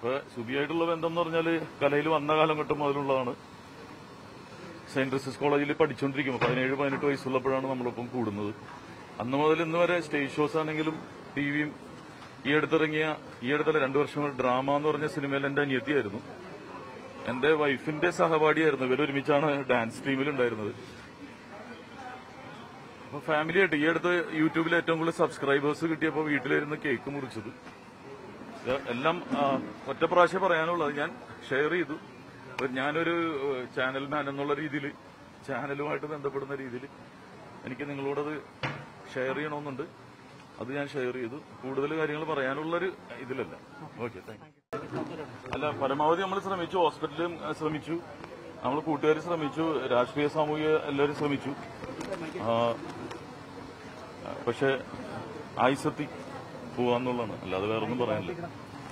ഇപ്പൊ സുബിയായിട്ടുള്ള ബന്ധം എന്ന് പറഞ്ഞാല് കലയിൽ വന്ന കാലം തൊട്ട് മുതലുള്ളതാണ് സെന്റ് ക്രിസ്റ്റസ് കോളേജിൽ പഠിച്ചുകൊണ്ടിരിക്കുമ്പോൾ പതിനേഴ് പതിനെട്ട് വയസ്സുള്ളപ്പോഴാണ് നമ്മളിപ്പം കൂടുന്നത് അന്ന് മുതൽ ഇന്ന് വരെ സ്റ്റേജ് ഷോസ് ആണെങ്കിലും ടി വിയും ഈ അടുത്തിറങ്ങിയ ഈ അടുത്തല്ല രണ്ടു വർഷം കൊണ്ട് ഡ്രാമ എന്ന് പറഞ്ഞ സിനിമയിൽ എന്റെ അനിയത്തിയായിരുന്നു എന്റെ വൈഫിന്റെ സഹപാഠിയായിരുന്നു ഇവർ ഒരുമിച്ചാണ് ഡാൻസ് ടീമിൽ ഉണ്ടായിരുന്നത് അപ്പൊ ഫാമിലി ആയിട്ട് ഈ അടുത്ത് യൂട്യൂബിൽ ഏറ്റവും കൂടുതൽ സബ്സ്ക്രൈബേഴ്സ് കിട്ടിയപ്പോൾ വീട്ടിലിരുന്ന് കേക്ക് മുറിച്ചത് ഇത് എല്ലാം ആ, ഒറ്റ പ്രാവശ്യം പറയാനുള്ളത് ഞാൻ ഷെയർ ചെയ്തു ഒരു ഞാനൊരു ചാനൽ മാൻ എന്നുള്ള രീതിയിൽ ചാനലുമായിട്ട് ബന്ധപ്പെടുന്ന രീതിയിൽ എനിക്ക് നിങ്ങളോടത് ഷെയർ ചെയ്യണമെന്നുണ്ട് അത് ഞാൻ ഷെയർ ചെയ്തു കൂടുതൽ കാര്യങ്ങൾ പറയാനുള്ളൊരു ഇതിലല്ല ഓക്കെ താങ്ക് അല്ല പരമാവധി നമ്മൾ ശ്രമിച്ചു ഹോസ്പിറ്റലും ആ, ശ്രമിച്ചു നമ്മൾ കൂട്ടുകാർ ശ്രമിച്ചു രാഷ്ട്രീയ സാമൂഹിക എല്ലാവരും ശ്രമിച്ചു ആ, പക്ഷെ ആയിസത്തി പോവാന്നുള്ളതാണ് അല്ലാതെ വേറെ ഒന്നും പറയാനില്ല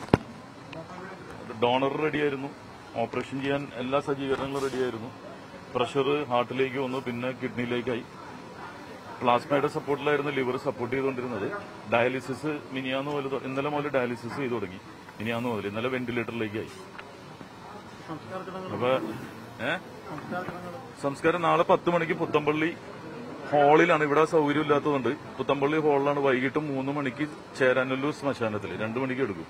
ഡോണർ റെഡിയായിരുന്നു ഓപ്പറേഷൻ ചെയ്യാൻ എല്ലാ സജ്ജീകരണങ്ങളും റെഡിയായിരുന്നു പ്രഷർ ഹാർട്ടിലേക്ക് വന്നു പിന്നെ കിഡ്നിയിലേക്കായി പ്ലാസ്മയുടെ സപ്പോർട്ടിലായിരുന്നു ലിവർ സപ്പോർട്ട് ചെയ്തുകൊണ്ടിരുന്നത് ഡയാലിസിസ് മിനിയാന്ന് മുതൽ തൊ- ഇന്നലെ മുതൽ ഡയാലിസിസ് ചെയ്തു തുടങ്ങി മിനിയാന്ന് മുതൽ ഇന്നലെ വെന്റിലേറ്ററിലേക്കായി അപ്പൊ ഏ സംസ്കാരം നാളെ പത്ത് മണിക്ക് പുത്തമ്പള്ളി ഹാളിലാണ് ഇവിടെ സൗകര്യം ഇല്ലാത്തതുകൊണ്ട് പുത്തമ്പള്ളി ഹാളിലാണ് വൈകിട്ട് മൂന്ന് മണിക്ക് ചേരാനല്ലൂർ ശ്മശാനത്തിൽ രണ്ടു മണിക്ക് എടുക്കും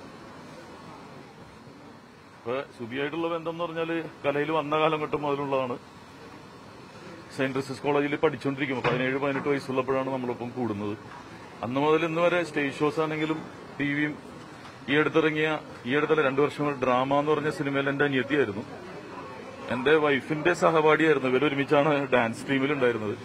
ഇപ്പൊ സുബിയായിട്ടുള്ള ബന്ധം എന്ന് പറഞ്ഞാല് കലയിൽ വന്ന കാലം തൊട്ട് മുതലുള്ളതാണ് സെന്റ് ക്രിസ്റ്റസ് കോളേജിൽ പഠിച്ചുകൊണ്ടിരിക്കുമ്പോൾ പതിനേഴ് പതിനെട്ട് വയസ്സുള്ളപ്പോഴാണ് നമ്മളിപ്പം കൂടുന്നത് അന്ന് മുതൽ ഇന്ന് വരെ സ്റ്റേജ് ഷോസ് ആണെങ്കിലും ടി വിയും ഈ അടുത്തിറങ്ങിയ ഈ അടുത്തല്ല രണ്ടു വർഷം കൊണ്ട് ഡ്രാമ എന്ന് പറഞ്ഞ സിനിമയിൽ എന്റെ അനിയത്തിയായിരുന്നു എന്റെ വൈഫിന്റെ സഹപാഠിയായിരുന്നു ഇവർ ഒരുമിച്ചാണ് ഡാൻസ് ടീമിൽ ഉണ്ടായിരുന്നത്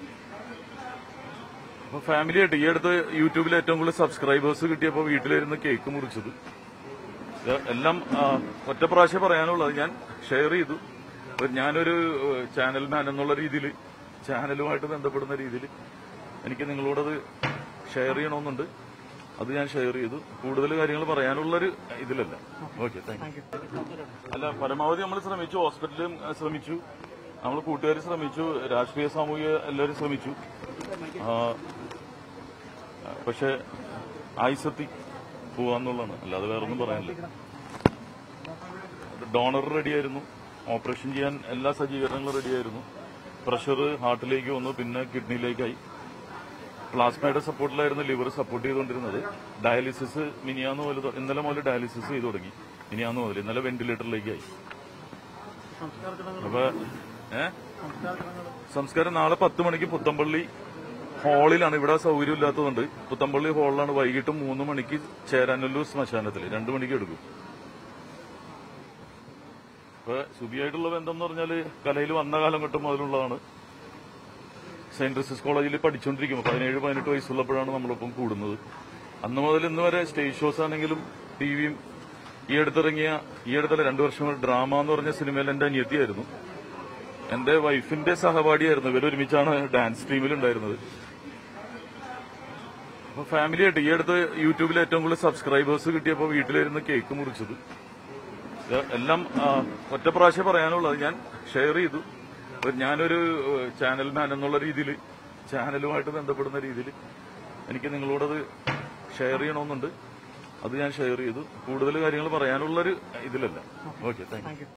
അപ്പൊ ഫാമിലി ആയിട്ട് ഈ അടുത്ത് യൂട്യൂബിൽ ഏറ്റവും കൂടുതൽ സബ്സ്ക്രൈബേഴ്സ് കിട്ടിയപ്പോൾ വീട്ടിലിരുന്ന് കേക്ക് മുറിച്ചത് ഇത് എല്ലാം ആ, ഒറ്റ പ്രാവശ്യം പറയാനുള്ളത് ഞാൻ ഷെയർ ചെയ്തു ഒരു ഞാനൊരു ചാനൽ മാൻ എന്നുള്ള രീതിയിൽ ചാനലുമായിട്ട് ബന്ധപ്പെടുന്ന രീതിയിൽ എനിക്ക് നിങ്ങളോടത് ഷെയർ ചെയ്യണമെന്നുണ്ട് അത് ഞാൻ ഷെയർ ചെയ്തു കൂടുതൽ കാര്യങ്ങൾ പറയാനുള്ളൊരു ഇതിലല്ല ഓക്കെ താങ്ക് യു അല്ല പരമാവധി നമ്മൾ ശ്രമിച്ചു ഹോസ്പിറ്റലും ആ, ശ്രമിച്ചു നമ്മൾ കൂട്ടുകാർ ശ്രമിച്ചു രാഷ്ട്രീയ സാമൂഹിക എല്ലാവരും ശ്രമിച്ചു ആ, പക്ഷെ ആയിസത്തി പോവാന്നുള്ളതാണ് അല്ലാതെ വേറെ ഒന്നും പറയാനില്ല ഡോണർ റെഡിയായിരുന്നു ഓപ്പറേഷൻ ചെയ്യാൻ എല്ലാ സജ്ജീകരണങ്ങളും റെഡിയായിരുന്നു പ്രഷർ ഹാർട്ടിലേക്ക് വന്നു പിന്നെ കിഡ്നിയിലേക്കായി പ്ലാസ്മയുടെ സപ്പോർട്ടിലായിരുന്നു ലിവർ സപ്പോർട്ട് ചെയ്തുകൊണ്ടിരുന്നത് ഡയാലിസിസ് മിനിയാന്ന് മുതൽ തൊ- ഇന്നലെ മുതൽ ഡയാലിസിസ് ചെയ്തു തുടങ്ങി മിനിയാന്ന് മുതൽ ഇന്നലെ വെന്റിലേറ്ററിലേക്കായി അപ്പൊ ഏ സംസ്കാരം നാളെ പത്ത് മണിക്ക് പുത്തമ്പള്ളി ഹാളിലാണ് ഇവിടെ സൗകര്യം ഇല്ലാത്തതുകൊണ്ട് പുത്തമ്പള്ളി ഹാളിലാണ് വൈകിട്ട് മൂന്ന് മണിക്ക് ചേരാനല്ലൂർ ശ്മശാനത്തിൽ രണ്ടു മണിക്ക് എടുക്കും ഇപ്പൊ സുബിയായിട്ടുള്ള ബന്ധം എന്ന് പറഞ്ഞാല് കലയിൽ വന്ന കാലം തൊട്ട് മുതലുള്ളതാണ് സെന്റ് ക്രിസ്റ്റസ് കോളേജിൽ പഠിച്ചുകൊണ്ടിരിക്കുമ്പോൾ പതിനേഴ് പതിനെട്ട് വയസ്സുള്ളപ്പോഴാണ് നമ്മളിപ്പം കൂടുന്നത് അന്ന് മുതൽ ഇന്ന് വരെ സ്റ്റേജ് ഷോസ് ആണെങ്കിലും ടി വിയും ഈ അടുത്തിറങ്ങിയ ഈ അടുത്തല്ല രണ്ടു വർഷം കൊണ്ട് ഡ്രാമ എന്ന് പറഞ്ഞ സിനിമയിൽ എന്റെ അനിയത്തിയായിരുന്നു എന്റെ വൈഫിന്റെ സഹപാഠിയായിരുന്നു ഇവർ ഒരുമിച്ചാണ് ഡാൻസ് ടീമിൽ ഉണ്ടായിരുന്നത് അപ്പൊ ഫാമിലി ആയിട്ട് ഈ അടുത്ത് യൂട്യൂബിൽ ഏറ്റവും കൂടുതൽ സബ്സ്ക്രൈബേഴ്സ് കിട്ടിയപ്പോൾ വീട്ടിലിരുന്ന് കേക്ക് മുറിച്ചത് ഇത് എല്ലാം ആ, ഒറ്റ പ്രാവശ്യം പറയാനുള്ളത് ഞാൻ ഷെയർ ചെയ്തു ഒരു ഞാനൊരു ചാനൽ മാൻ എന്നുള്ള രീതിയിൽ ചാനലുമായിട്ട് ബന്ധപ്പെടുന്ന രീതിയിൽ എനിക്ക് നിങ്ങളോടത് ഷെയർ ചെയ്യണമെന്നുണ്ട് അത് ഞാൻ ഷെയർ ചെയ്തു കൂടുതൽ കാര്യങ്ങൾ പറയാനുള്ളൊരു ഇതിലല്ല ഓക്കെ താങ്ക് യു